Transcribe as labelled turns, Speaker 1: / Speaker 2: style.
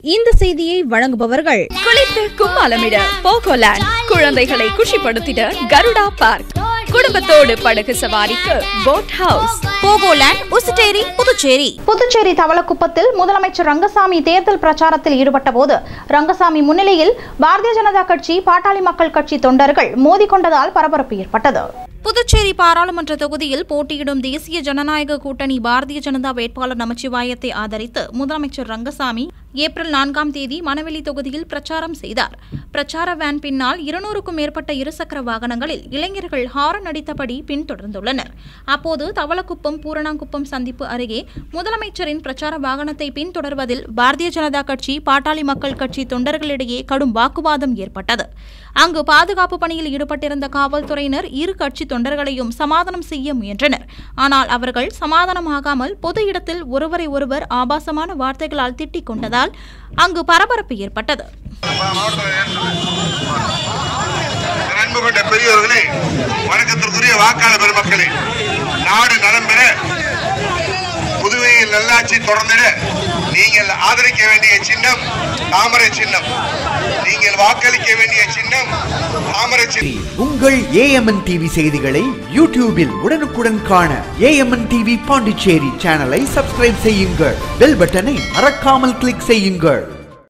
Speaker 1: இந்த செய்தியை வழங்குபவர்கள்
Speaker 2: குளித்து கும்மாலமிட போகோலேண்ட் குழந்தைகளை குஷிப்படுத்திட கருடா பார்க் குடும்பத்தோடு படகு சவாரிக்கு boat house
Speaker 1: Pogoland Usteri Puducherry
Speaker 3: Puducherry தவளக்குப்பத்தில் முதலமைச்சர் ரங்கசாமி தேர்தல் பிரச்சாரத்தில் ஈடுபட்ட போது ரங்கசாமி முன்னிலையில் பாரதிய ஜனதா கட்சி பாட்டாளி மக்கள் கட்சி தொண்டர்கள் மோதிக்கொண்டதால் பரபரப்பு ஏற்பட்டது
Speaker 1: புதுச்சேரி பாராளுமன்ற தொகுதியில் போட்டியிடும் தேசிய ஜனநாயக கூட்டணி பாரதிய ஜனதா வேட்பாளர் நமச்சிவாயத்தை ஆதரித்து முதலமைச்சர் ரங்கசாமி ஏப்ரல் நான்காம் தேதி மணவெளி தொகுதியில் பிரச்சாரம் செய்தார் பிரச்சார வேன் பின்னால் இருநூறுக்கும் மேற்பட்ட இருசக்கர வாகனங்களில் இளைஞர்கள் ஹாரன் அடித்தபடி பின்தொடர்ந்துள்ளனர் அப்போது தவளக்குப்பம் பூரணாங்குப்பம் சந்திப்பு அருகே முதலமைச்சரின் பிரச்சார வாகனத்தை பின்தொடர்வதில் பாரதிய ஜனதா கட்சி பாட்டாளி மக்கள் கட்சி தொண்டர்களிடையே கடும் வாக்குவாதம் ஏற்பட்டது அங்கு பாதுகாப்பு பணியில் ஈடுபட்டிருந்த காவல்துறையினர் இரு கட்சி தொண்டர்களையும் சமாதானம் செய்ய முயன்றனர் ஆனால் அவர்கள் சமாதானமாகாமல் பொது இடத்தில் ஒருவரை ஒருவர் ஆபாசமான வார்த்தைகளால் திட்டிக் கொண்டதால் அங்கு பரபரப்பு ஏற்பட்டது
Speaker 4: அன்பு கொண்ட பெரியவர்களே வணக்கத்திற்குரிய வாக்காளர் பெருமக்களே நாடு நலம் பெற புதுவையில் நல்லாட்சி தொடர்ந்திட நீங்கள் ஆதரிக்க வேண்டிய சின்னம் தாமரை சின்னம் நீங்கள் வாக்களிக்க வேண்டிய சின்னம் தாமரை சின்னம்
Speaker 5: உங்கள் ஏஎம்என் டிவி செய்திகளை யூடியூபில் உடனுக்குடன் காண ஏஎம்என் டிவி பாண்டிச்சேரி சேனலை சப்ஸ்கிரைப் செய்யுங்கள் பெல் பட்டனை மறக்காமல் கிளிக் செய்யுங்கள்